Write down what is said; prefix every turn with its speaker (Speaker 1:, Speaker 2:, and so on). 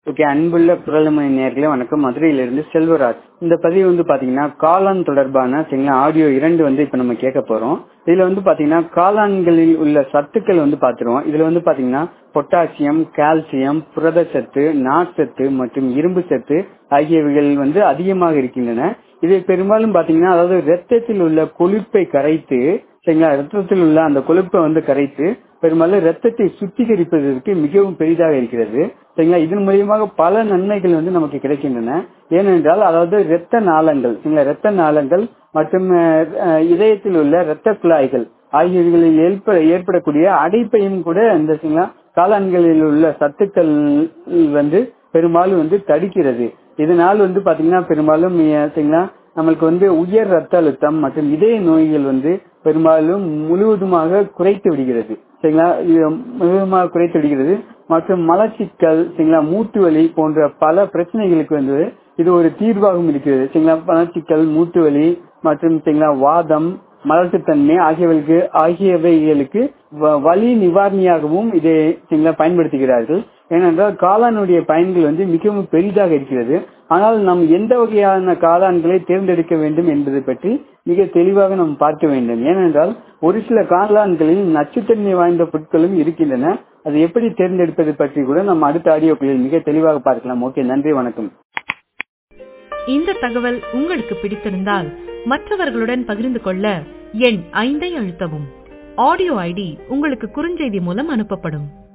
Speaker 1: okay அன்புள்ள குரலமணி நேர்களே வணக்கம் மதுரையிலிருந்து செல்வராஜ் இந்த பதிவு வந்து பாத்தீங்கன்னா காளான் தொடர்பான சரிங்களா ஆடியோ இரண்டு வந்து இப்ப நம்ம கேட்க போறோம் இதுல வந்து பாத்தீங்கன்னா காளான்களில் உள்ள சத்துக்கள் வந்து பாத்துருவோம் இதுல வந்து பாத்தீங்கன்னா பொட்டாசியம் கால்சியம் புரதச்சத்து நார்ச்சத்து மற்றும் இரும்பு சத்து ஆகியவைகள் வந்து அதிகமாக இருக்கின்றன இது பெரும்பாலும் பாத்தீங்கன்னா அதாவது ரத்தத்தில் உள்ள கொழுப்பை கரைத்து சரிங்களா ரத்தத்தில் உள்ள அந்த கொழுப்பை வந்து கரைத்து பெரும்பாலும் ரத்தத்தை சுத்திகரிப்பதற்கு மிகவும் பெரிதாக இருக்கிறது சரிங்களா இதன் மூலியமாக பல நன்மைகள் வந்து நமக்கு கிடைக்கின்றன ஏனென்றால் அதாவது இரத்த நாளங்கள் சரிங்களா இரத்த நாளங்கள் மற்றும் இதயத்தில் உள்ள இரத்த குழாய்கள் ஆகியவைகளில் ஏற்படக்கூடிய அடைப்பையும் கூட இந்த சரிங்களா காளான்களில் உள்ள சத்துக்கள் வந்து பெரும்பாலும் வந்து தடுக்கிறது இதனால் வந்து பாத்தீங்கன்னா பெரும்பாலும் சரிங்களா நம்மளுக்கு வந்து உயர் ரத்த அழுத்தம் மற்றும் இதய நோய்கள் வந்து பெரும்பாலும் முழுவதுமாக குறைத்து விடுகிறது சரிங்களா முழுவதுமாக குறைத்து விடுகிறது மற்றும் மலச்சிக்கல் சரிங்களா மூட்டு வலி போன்ற பல பிரச்சனைகளுக்கு வந்து இது ஒரு தீர்வாகவும் இருக்கிறது சரிங்களா மலச்சிக்கல் மூட்டு வலி மற்றும் சரிங்களா வாதம் மலட்டுத்தன்மை ஆகியவைகளுக்கு ஆகியவைகளுக்கு வலி நிவாரணியாகவும் இதை சரிங்களா பயன்படுத்துகிறார்கள் ஏனென்றால் காளானுடைய பயன்கள் வந்து மிகவும் பெரிதாக இருக்கிறது ஆனால் நாம் எந்த வகையான காளான்களை தேர்ந்தெடுக்க வேண்டும் என்பதை பற்றி மிக தெளிவாக நாம் பார்க்க வேண்டும் ஏனென்றால் ஒரு சில காளான்களில் நச்சுத்தன்மை வாய்ந்த பொருட்களும் இருக்கின்றன அதை எப்படி தேர்ந்தெடுப்பது பற்றி கூட நம்ம அடுத்த ஆடியோக்களில் மிக தெளிவாக பார்க்கலாம் ஓகே நன்றி வணக்கம்
Speaker 2: இந்த தகவல் உங்களுக்கு பிடித்திருந்தால் மற்றவர்களுடன் பகிர்ந்து கொள்ள எண் ஐந்தை அழுத்தவும் ஆடியோ ஐடி உங்களுக்கு குறுஞ்செய்தி மூலம் அனுப்பப்படும்